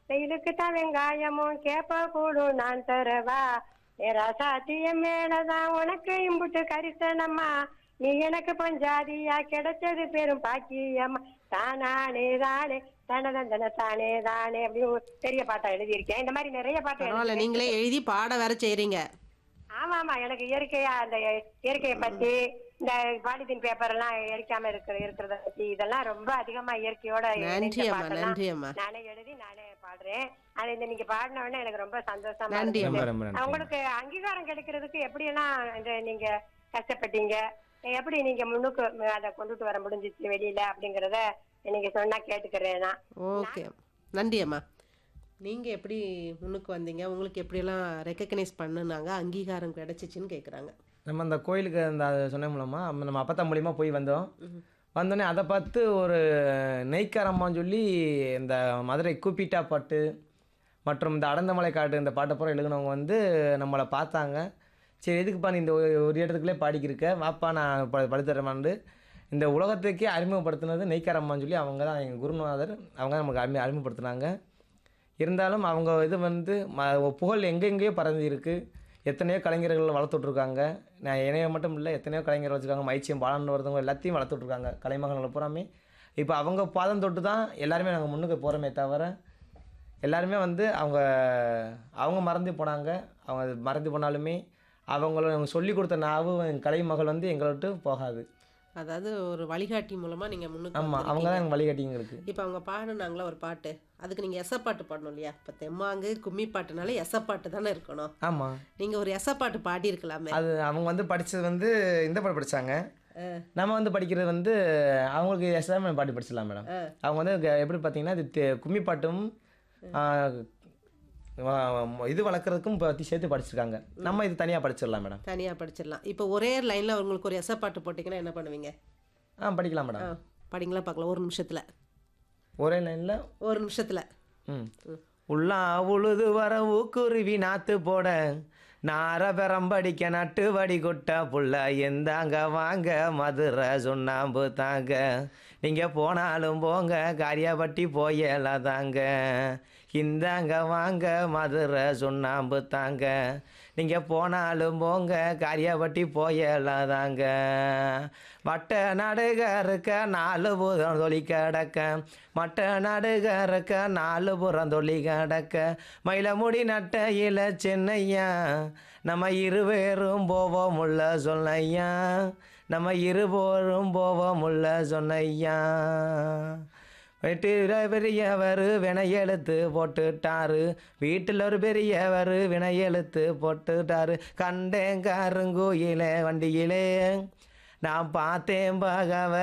வெயிலுக்கு தான் வெங்காயமும் கேப்ப கூடும் நான் தரவா நேரா சாத்தியம் மேலதான் உனக்கு இம்புட்டு கரிசனம்மா நீ எனக்கு பஞ்சாதியா கிடைச்சது பெரும் பாக்கியம்மா தானானே தானே தனதந்தன தானே தானே அப்படின்னு ஒரு பெரிய பாட்டா எழுதியிருக்கேன் இந்த மாதிரி நிறைய பாட்டு பரவாயில்ல எழுதியிருக்கேன். நீங்களே எழுதி பாட வேற செய்றீங்க ஆமா ஆமா எனக்கு இயற்கையா அந்த இயற்கையை பத்தி இந்த பாலித்தீன் பேப்பர் எல்லாம் எரிக்காம இருக்கிற இருக்கிறத பத்தி இதெல்லாம் ரொம்ப அதிகமா இயற்கையோட இணைந்த நன்றி அம்மா பாட்டெல்லாம் நன்றி அம்மா நானே எழுதி நானே பாடுறேன் அது இந்த நீங்க பாடின உடனே எனக்கு ரொம்ப சந்தோஷமா நன்றி இருந்துச்சு. ரொம்ப ரொம்ப நன்றி உங்களுக்கு அங்கீகாரம் கிடைக்கிறதுக்கு எப்படி எல்லாம் இந்த நீங்க கஷ்டப்பட்டீங்க எப்படி நீங்க முன்னுக்கு ம- அதை கொண்டுட்டு வர முடிஞ்சிச்சு வெளியில அப்படிங்கறத நீங்க சொன்னா கேட்டுக்கிறேன் நான் ஓகே நன்றி அம்மா நீங்க எப்படி முன்னுக்கு வந்தீங்க உங்களுக்கு எப்படியெல்லாம் ரெக்கக்னைஸ் பண்ணுனாங்க அங்கீகாரம் கிடைச்சிச்சுன்னு கேக்குறாங்க நம்ம அந்த கோயிலுக்கு அந்த அது சொன்ன மூலமா நம்ம அப்பத்தா மூலியமா போய் வந்தோம் வந்தோடனே அதை பார்த்து ஒரு நெய்க்காரம்மான்னு சொல்லி இந்த மதுரை கூப்பிட்டா பாட்டு மற்றும் இந்த அடந்தமலை காட்டு இந்த பாட்டை பூரா எழுதினவங்க வந்து நம்மளை பார்த்தாங்க சரி எதுக்குப்பா நீ இந்த ஒரு ஒரு இடத்துக்குள்ளே பாடிக்கிருக்க வாப்பா நான் ப படுத்துறேமான்னு இந்த உலகத்துக்கே அறிமுகப்படுத்தினது நெய்க்காரம்மான்னு சொல்லி அவங்க தான் எங்கள் குருநாதர் அவங்க தான் நமக்கு அறிமுக அறிமுகப்படுத்தினாங்க இருந்தாலும் அவங்க இது வந்து ம புகழ் எங்கெங்கேயோ பறந்து இருக்கு எத்தனையோ கலைஞர்கள் வளர்த்துட்ருக்காங்க நான் இணைய மட்டும் இல்லை எத்தனையோ கலைஞர்கள் வச்சுருக்காங்க மைச்சியம் பாலன் ஒருத்தவங்க எல்லாத்தையும் வளர்த்துட்ருக்காங்க கலைமகன்களை பூராமே இப்போ அவங்க பாதம் தொட்டு தான் எல்லாருமே நாங்கள் முன்னுக்கு போகிறோமே தவிர எல்லாருமே வந்து அவங்க அவங்க மறந்து போனாங்க அவங்க மறந்து போனாலுமே அவங்கள அவங்க சொல்லி கொடுத்த நாவு என் கலைமகள் வந்து எங்களை விட்டு போகாது அதாவது ஒரு வழிகாட்டி மூலமா நீங்க முன்னுக்கு ஆமாம் அவங்க தான் எங்கள் வழிகாட்டிங்களுக்கு இப்போ அவங்க பாடுனாங்களா ஒரு பாட்டு அதுக்கு நீங்க எசப்பாட்டு பாடணும் இல்லையா இப்போ தெம்மாங்கு கும்மி பாட்டுனால எசப்பாட்டு தானே இருக்கணும் ஆமாம் நீங்க ஒரு எசப்பாட்டு பாடி இருக்கலாமே அது அவங்க வந்து படித்தது வந்து இந்த பாட்டு படித்தாங்க நம்ம வந்து படிக்கிறது வந்து அவங்களுக்கு எஸ்எம் பாட்டு படிச்சிடலாம் மேடம் அவங்க வந்து க- எப்படி பார்த்தீங்கன்னா இது தெ- கும்மி பாட்டும் ஆ, வ- இது வளர்க்குறதுக்கும் பற்றி சேர்த்து படிச்சிருக்காங்க நம்ம இது தனியாக படிச்சிடலாம் மேடம் தனியா படிச்சிடலாம் இப்போ ஒரே லைன்ல உங்களுக்கு ஒரு எசப்பாட்டு போட்டிங்கன்னா என்ன பண்ணுவீங்க ஆ படிக்கலாம் ஆ மேடம் படிங்களா பார்க்கலாம் ஒரு நிமிஷத்துல ஒரே லைனில் ஒரு நிமிஷத்துல ம் உள்ளா உழுது வர ஊக்குருவி நாத்து போட நார பெரம்படிக்க நட்டு வடி கொட்ட புள்ள எந்தாங்க வாங்க மதுரை சுண்ணாம்பு தாங்க நீங்கள் போனாலும் போங்க காரியாபட்டி போயலாதாங்க இந்தாங்க வாங்க மதுரை சுண்ணாம்பு தாங்க நீங்கள் போனாலும் போங்க காரியாபட்டி போயலாதாங்க வட்ட நடுக இருக்க நாலு புறம் தொலி கிடக்க மட்ட நடுக இருக்க நாலு புறம் தொலி கிடக்க மயிலமுடி நட்டையில சென்னையா நம்ம இருவேரும் போவோம் உள்ள சொன்னையா நம்ம இருபோரும் போவோம் உள்ள சொன்னையா வீட்டில் பெரியவர் வினையெழுத்து போட்டுட்டாரு வீட்டில் ஒரு பெரியவர் வினையெழுத்து போட்டுட்டாரு கண்டேன் கருங்கோயிலே வண்டியிலே நான் பார்த்தேன் பகவ